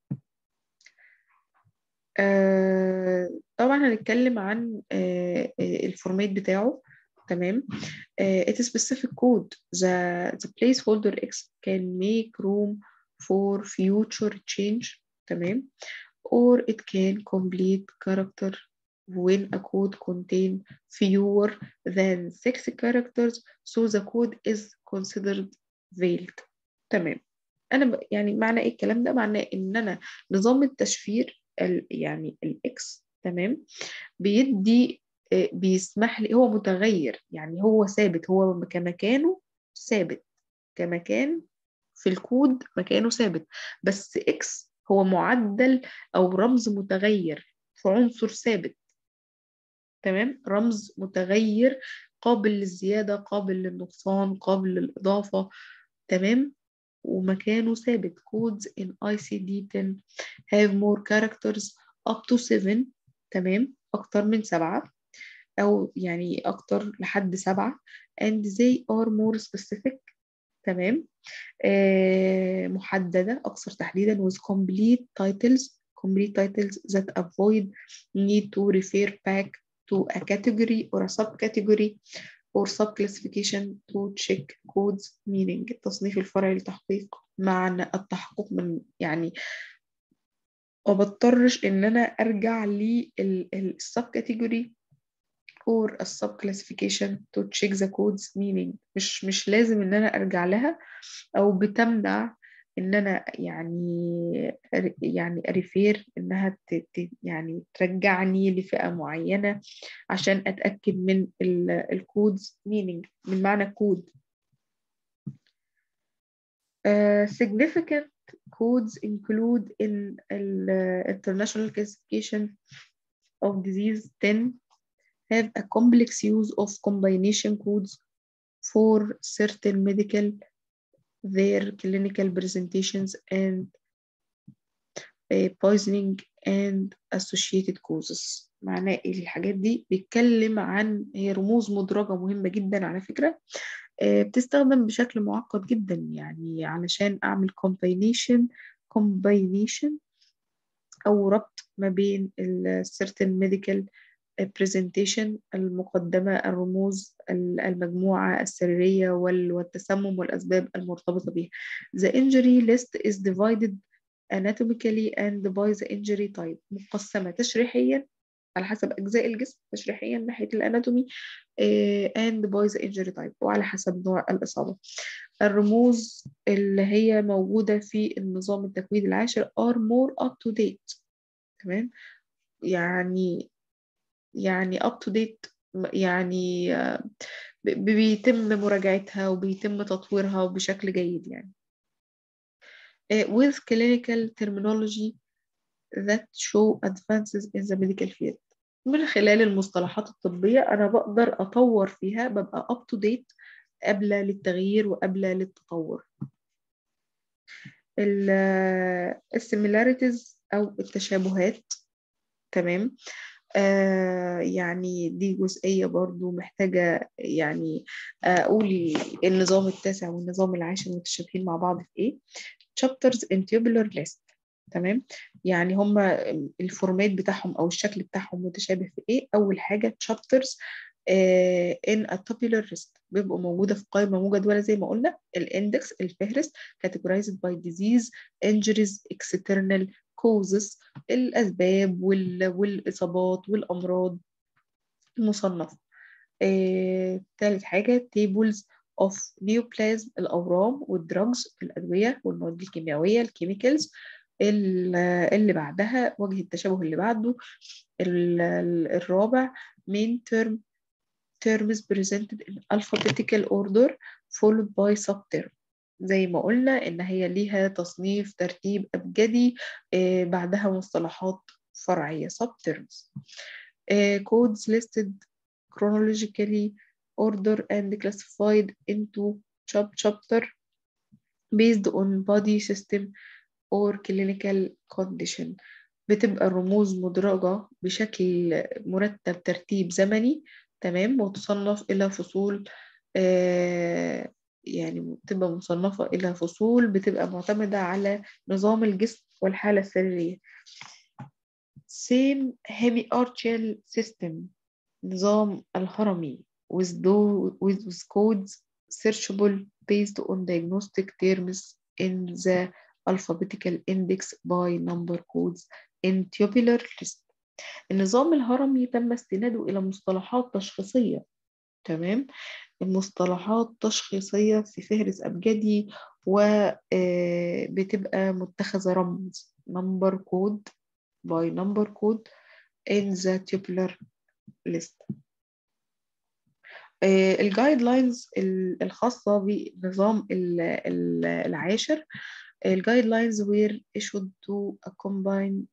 آه طبعا هنتكلم عن آه الفورمات بتاعه تمام uh, it is specific code the the placeholder x can make room for future change تمام or it can complete character when a code contain fewer than six characters so the code is considered veiled تمام انا ب... يعني معنى ايه الكلام ده معناه ان انا نظام التشفير ال... يعني الاكس تمام بيدي بيسمح لي هو متغير يعني هو ثابت هو كمكانه ثابت كمكان في الكود مكانه ثابت بس اكس هو معدل او رمز متغير في عنصر ثابت تمام رمز متغير قابل للزيادة قابل للنقصان قابل للإضافة تمام ومكانه ثابت codes in ICD-10 have more characters up to 7 تمام أكتر من سبعة أو يعني أكتر لحد سبعة and they are more specific تمام آه محددة أكثر تحديدا with complete titles complete titles that avoid need to refer back to a category or a subcategory or subclassification to check codes meaning التصنيف الفرعي لتحقيق معنى التحقق من يعني ما بضطرش ان انا ارجع للسب كاتيجوري or a subclassification to check the codes meaning مش مش لازم ان انا ارجع لها او بتمنع ان انا يعني يعني اريفير انها ت يعني ترجعني لفئة معينة عشان اتاكد من الكودز meaning من معنى كود uh, significant codes include in the international classification of disease 10 have a complex use of combination codes for certain medical their clinical presentations and uh, poisoning and associated causes معناه ايه الحاجات دي بيتكلم عن هي رموز مدرجة مهمة جدا على فكرة بتستخدم بشكل معقد جدا يعني علشان أعمل combination combination أو ربط ما بين ال certain medical presentation المقدمة الرموز المجموعة السريرية والتسمم والأسباب المرتبطة بها. The injury list is divided anatomically and by the injury type مقسمة تشريحيا على حسب أجزاء الجسم تشريحيا ناحية الأناتومي and by the injury type وعلى حسب نوع الإصابة الرموز اللي هي موجودة في النظام التكويني العاشر are more up to date تمام يعني يعني up to date يعني بيتم مراجعتها وبيتم تطويرها بشكل جيد يعني with clinical terminology that show advances in the medical field من خلال المصطلحات الطبية أنا بقدر أطور فيها ببقى up to date قابلة للتغيير وقابلة للتطور السيميلاريتيز أو التشابهات تمام آه يعني دي جزئية برضو محتاجة يعني أقول النظام التاسع والنظام العاشر متشابهين مع بعض في إيه chapters in tubular list تمام يعني هما الفورمات بتاعهم أو الشكل بتاعهم متشابه في إيه أول حاجة chapters آه in a tabular list بيبقوا موجودة في قائمة مجدولة زي ما قلنا الاندكس الفهرس categorized by disease injuries external causes الأسباب وال... والإصابات والأمراض المصنفة آه، ثالث حاجة tables of neoplasm الأورام والدراجز الأدوية والمواد الكيميائية الكيميكالز اللي بعدها وجه التشابه اللي بعده الرابع main term terms presented in alphabetical order followed by subterm زي ما قلنا إن هي ليها تصنيف ترتيب أبجدي آه بعدها مصطلحات فرعية subterms آه codes listed chronologically order and classified into chapter based on body system or clinical condition بتبقى الرموز مدرجة بشكل مرتب ترتيب زمني تمام وتصنف إلى فصول آه يعني بتبقى مصنفة إلى فصول بتبقى معتمدة على نظام الجسم والحالة السريرية same hemiarchal system نظام الهرمي with, do, with, with codes searchable based on diagnostic terms in the alphabetical index by number codes in tubular list النظام الهرمي تم استناده إلى مصطلحات تشخيصية تمام المصطلحات تشخيصية في فهرس أبجدي وبتبقى متخذة رمز number code by number code in the tubular list الجايد لاينز الخاصة بنظام العاشر الجايد لاينز were issued to a combined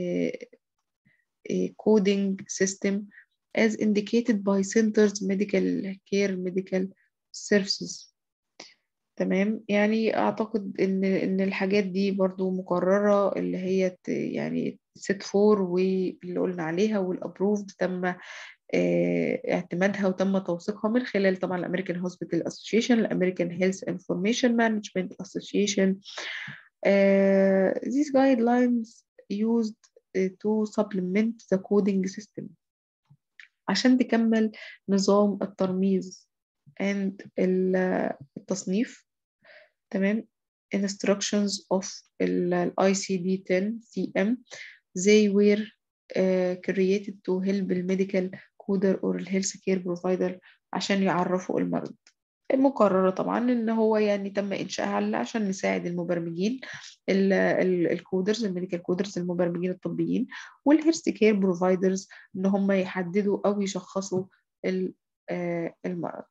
coding system as indicated by centers medical care medical services تمام يعني اعتقد ان ان الحاجات دي برضو مقررة اللي هي يعني ست فور واللي قلنا عليها والابروفد تم اعتمادها وتم توثيقها من خلال طبعا الامريكان هوسبيتال اسوشيشن الامريكان هيلث انفورميشن مانجمنت اسوشيشن these guidelines used to supplement the coding system عشان تكمل نظام الترميز and التصنيف تمام instructions of ال ICD-10 CM they were uh, created to help الميديكال كودر or الهيلث كير بروفايدر عشان يعرفوا المرض المقررة طبعا ان هو يعني تم انشائها عشان نساعد المبرمجين الكودرز الميديكال كودرز المبرمجين الطبيين والهيلث كير بروفايدرز ان هم يحددوا او يشخصوا المرض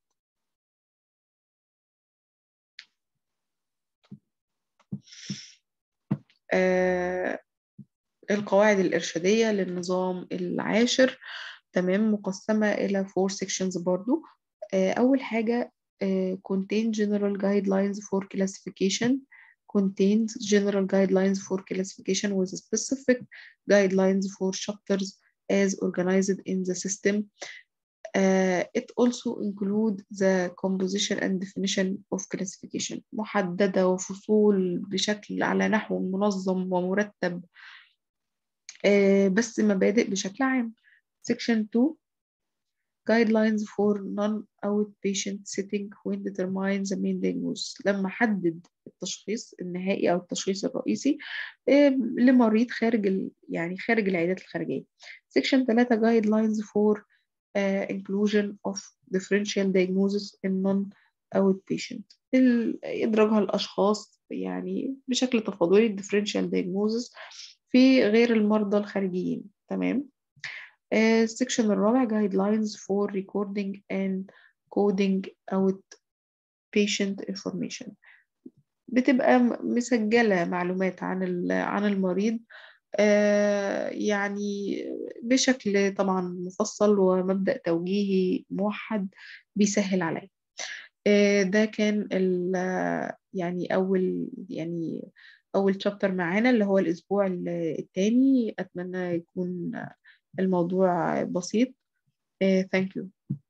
آه القواعد الإرشادية للنظام العاشر تمام مقسمة إلى four sections برضو آه أول حاجة آه contain general guidelines for classification contains general guidelines for classification with specific guidelines for chapters as organized in the system Uh, it also include the composition and definition of classification محددة وفصول بشكل على نحو منظم ومرتب uh, بس مبادئ بشكل عام section 2 guidelines for non-outpatient setting when determine the main diagnosis لما حدد التشخيص النهائي أو التشخيص الرئيسي لمريض خارج ال... يعني خارج العيادات الخارجية section 3 guidelines for Uh, inclusion of differential diagnosis in non-outpatient إدراجها الأشخاص يعني بشكل تفاضلي differential diagnosis في غير المرضى الخارجيين تمام السكشن uh, الرابع guidelines for recording and coding outpatient information بتبقى مسجلة معلومات عن عن المريض آه يعني بشكل طبعا مفصل ومبدأ توجيهي موحد بيسهل عليا آه ده كان يعني أول يعني أول شابتر معانا اللي هو الأسبوع الثاني أتمنى يكون الموضوع بسيط ثانك يو